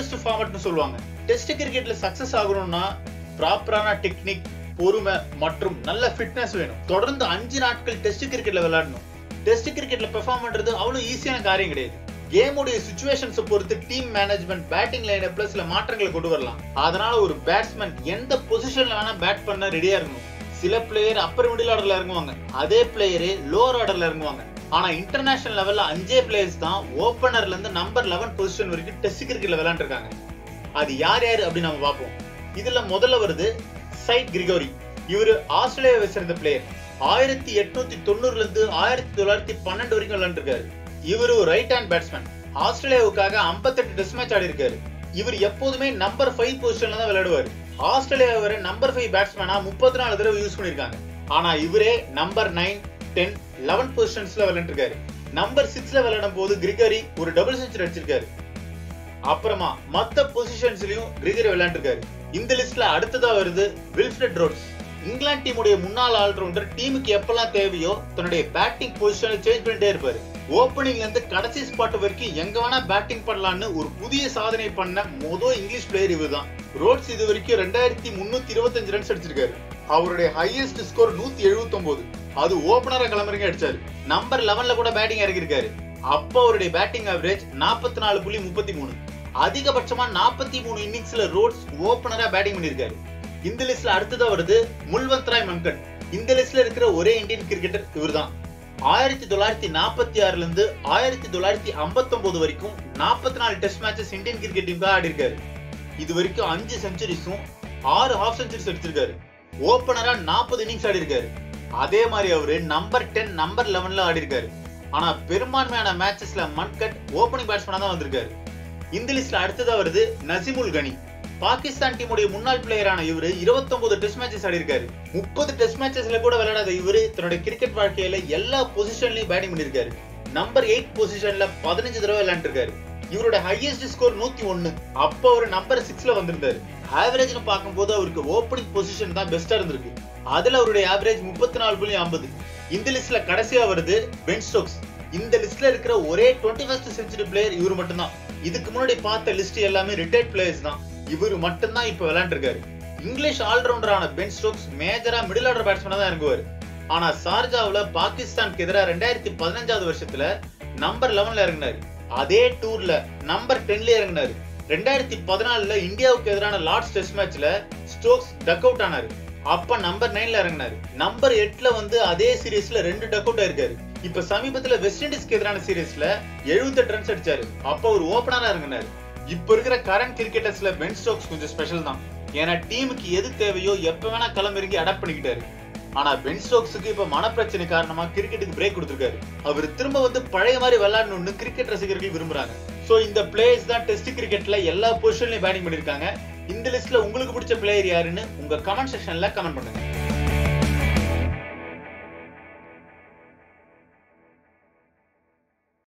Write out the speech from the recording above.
safest ஃபார்மட்னு சொல்லுவாங்க test கிரிக்கெட்ல success ஆகணும்னா ப்ராப்பரான டெக்னிக் பொறுமை மற்றும் நல்ல ஃபிட்னஸ் வேணும் தொடர்ந்து அஞ்சு நாட்கள் டெஸ்ட் கிரிக்கெட்ல விளையாடணும் டெஸ்ட் கிரிக்கெட்ல பெர்ஃபார்ம் பண்றது அவ்வளவு ஈஸியான காரியம் கிடையாது கேமுடைய சுச்சுவேஷன்ஸ் பொறுத்து டீம் மேனேஜ்மெண்ட் பேட்டிங் லைனப்ல சில மாற்றங்களை கொண்டு வரலாம் அதனால ஒரு பேட்ஸ்மேன் எந்த பொசிஷன்ல வேணா பேட் பண்ண ரெடியா இருக்கணும் சில பிளேயர் அப்பர் மிடில் ஆர்டர்ல இறங்குவாங்க அதே பிளேயரே லோவர் ஆர்டர்ல இறங்குவாங்க ஆனா இன்டர்நேஷனல் லெவல்ல அஞ்சே பிளேயர்ஸ் தான் ஓபனர்ல இருந்து நம்பர் லெவன் பொசிஷன் வரைக்கும் டெஸ்ட் கிரிக்கெட்ல விளையாண்டுருக்காங்க அது யார் யாரு அப்படின்னு நம்ம பார்ப்போம் இதுல முதல்ல வருது சைட் கிரிகோரி இவரு ஆஸ்திரேலியாவை சேர்ந்த பிளேயர் ஆயிரத்தி எட்நூத்தி தொண்ணூறுல இருந்து ஆயிரத்தி தொள்ளாயிரத்தி பன்னெண்டு வரைக்கும் விளையாண்டுருக்காரு இவரு ரைட் ஹேண்ட் பேட்ஸ்மேன் ஆஸ்திரேலியாவுக்காக 58 டெஸ்ட் மேட்ச் ஆடி இருக்காரு இவர் எப்போதுமே நம்பர் ஃபைவ் பொசிஷன்ல தான் விளையாடுவாரு ஆஸ்திரேலியா வரை நம்பர் ஃபைவ் பேட்ஸ்மேனா முப்பத்தி நாலு தடவை யூஸ் பண்ணிருக்காங்க ஆனா இவரே நம்பர் நைன் டென் லெவன் பொசிஷன்ஸ்ல விளையாண்டுருக்காரு நம்பர் சிக்ஸ்ல விளையாடும் போது கிரிகரி ஒரு டபுள் செஞ்சுரி அடிச்சிருக்காரு அப்புறமா மத்த பொசிஷன்ஸ்லயும் கிரிகரி விளையாண்டுருக்காரு இந்த லிஸ்ட்ல அடுத்ததா வருது வில்ஃபிரட் ரோட்ஸ் இங்கிலாந்து டீமுடைய முன்னாள் ஆல்ரவுண்டர் டீமுக்கு எப்பெல்லாம் தேவையோ தன்னுடைய பேட்டிங் பொசிஷனை சேஞ்ச் பண்ணிட்டே இருப்பாரு ஓப்பனிங்ல இருந்து கடைசி ஸ்பாட் வரைக்கும் எங்க வேணா பேட்டிங் பண்ணலாம்னு ஒரு புதிய சாதனை பண்ண மொதல் இங்கிலீஷ் பிளேயர் இவர்தான் ரோட்ஸ் இது வரைக்கும் ரெண்டாயிரத்தி முன்னூத்தி இருபத்தஞ்சு ரன்ஸ் அடிச்சிருக்காரு அவருடைய ஹையஸ்ட் ஸ்கோர் நூத்தி எழுபத்தி ஒன்பது அது ஓபனரா கிளம்புறீங்க அடிச்சாரு நம்பர் லெவன்ல கூட பேட்டிங் இறங்கியிருக்காரு அப்போ அவருடைய பேட்டிங் ஆவரேஜ் நாற்பத்தி நாலு புள்ளி முப்பத்தி மூணு அதிகபட்சமா நாற்பத்தி மூணு இன்னிங்ஸ்ல ரோட்ஸ் ஓபனரா பேட்டிங் பண்ணிருக்காரு இந்த லிஸ்ட்ல அடுத்ததா வருது முல்வந்த் ராய் மங்கட் இந்த லிஸ்ட்ல இருக்கிற ஒரே இந்தியன் கிரிக்கெட்டர் இவர்தான் ஆயிரத்தி தொள்ளாயிரத்தி நாற்பத்தி ஆறுல இருந்து ஆயிரத்தி தொள்ளாயிரத்தி ஐம்பத்தி ஒன்பது வரைக்கும் நாற்பத்தி நாலு டெஸ்ட் மேட்சஸ் இந்தியன் கிரிக்கெட் டீமுக்காக ஆடி இருக்காரு இது வரைக்கும் அஞ்சு செஞ்சுரிஸும் ஆறு ஹாஃப் செஞ்சுரிஸ் அடிச்சிருக்காரு ஓபனரா நாற்பது இன்னிங்ஸ் ஆடி இருக்காரு அதே மாதிரி அவரு நம்பர் டென் நம்பர் லெவன்ல ஆடி இருக்காரு ஆனா பெரும்பான்மையான மேட்சஸ்ல மன்கட் ஓபனிங் பேட்ஸ்மேனா தான் வந்திருக்காரு இந்த லிஸ்ட்ல அடுத்ததா வருது நசிமுல் கனி பாகிஸ்தான் டீமுடைய முன்னாள் பிளேயரான இவரு 29 டெஸ்ட் மேட்சஸ் ஆடி இருக்காரு முப்பது டெஸ்ட் மேட்சஸ்ல கூட விளையாடாத இவரு தன்னுடைய கிரிக்கெட் வாழ்க்கையில எல்லா பொசிஷன்லயும் பேட்டிங் பண்ணிருக்காரு நம்பர் எயிட் பொசிஷன்ல பதினஞ்சு தடவை விளையாண்டுருக்காரு இவரோட ஹையஸ்ட் ஸ்கோர் நூத்தி ஒன்னு அப்ப அவர் நம்பர் சிக்ஸ்ல வந்திருந்தாரு ஆவரேஜ்னு பார்க்கும்போது அவருக்கு ஓப்பனிங் பொசிஷன் தான் பெஸ்டா இருந்திருக்கு அதுல அவருடைய ஆவரேஜ் முப்பத்தி நாலு புள்ளி ஐம்பது இந்த லிஸ்ட்ல கடைசியா வருது பென் ஸ்டோக்ஸ் இந்த லிஸ்ட்ல இருக்கிற ஒரே டுவெண்ட்டி ஃபர்ஸ்ட் செஞ்சுரி பிளேயர் இவர் மட்டும்தான் இதுக்கு முன்னாடி பார்த்த லிஸ்ட் எல்லாமே ரிட்டையர்ட் பிளேயர்ஸ் தான் இவர் மட்டும்தான் இப்ப விளையாண்டுருக்காரு இங்கிலீஷ் ஆல்ரவுண்டரான பென் ஸ்டோக்ஸ் மேஜரா மிடில் ஆர்டர் பேட்ஸ்மேனா தான் இறங்குவார் ஆனா சார்ஜாவுல பாகிஸ்தானுக்கு எதிராக ரெண்டாயிரத்தி பதினஞ்சாவது வருஷத்துல நம்பர் லெவன்ல இறங்கினாரு அதே டூர்ல நம்பர் டென்ல இறங்கினாரு ரெண்டாயிரத்தி பதினாலுல இந்தியாவுக்கு எதிரான லார்ட்ஸ் டெஸ்ட் மேட்ச்ல ஸ்டோக்ஸ் டக் அவுட் ஆனாரு அப்ப நம்பர் நைன்ல இறங்கினாரு நம்பர் எட்ல வந்து அதே சீரீஸ்ல ரெண்டு டக் அவுட் ஆயிருக்காரு இப்ப சமீபத்துல வெஸ்ட் இண்டீஸ்க்கு எதிரான சீரீஸ்ல 78 ரன்ஸ் அடிச்சாரு அப்ப ஒரு ஓபனரா இறங்கினாரு இப்ப இருக்கிற கரண்ட் கிரிக்கெட்டர்ஸ்ல பென் ஸ்டோக்ஸ் கொஞ்சம் ஸ்பெஷல் தான் ஏன்னா டீமுக்கு எது தேவையோ எப்ப வேணா களம் இறங்கி அடாப்ட் பண்ணிக்கிட்டாரு ஆனா பென் ஸ்டோக்ஸுக்கு இப்ப மனப்பிரச்சனை காரணமா கிரிக்கெட்டுக்கு பிரேக் கொடுத்திருக்காரு அவர் திரும்ப வந்து பழைய மாதிரி விளையாடணும்னு கிரிக்கெட் ரசிகர்கள் விரும்புறாங்க சோ இந்த பிளேயர்ஸ் தான் டெஸ்ட் கிரிக்கெட்ல எல்லா பொசிஷன்லயும் பேட்டிங் பண்ணிருக்காங்க இந்த லிஸ்ட்ல உங்களுக்கு பிடிச்ச பிளேயர் யாருன்னு உங்க கமெண்ட் செக்ஷன்ல கமெண்ட் பண்ணுங்க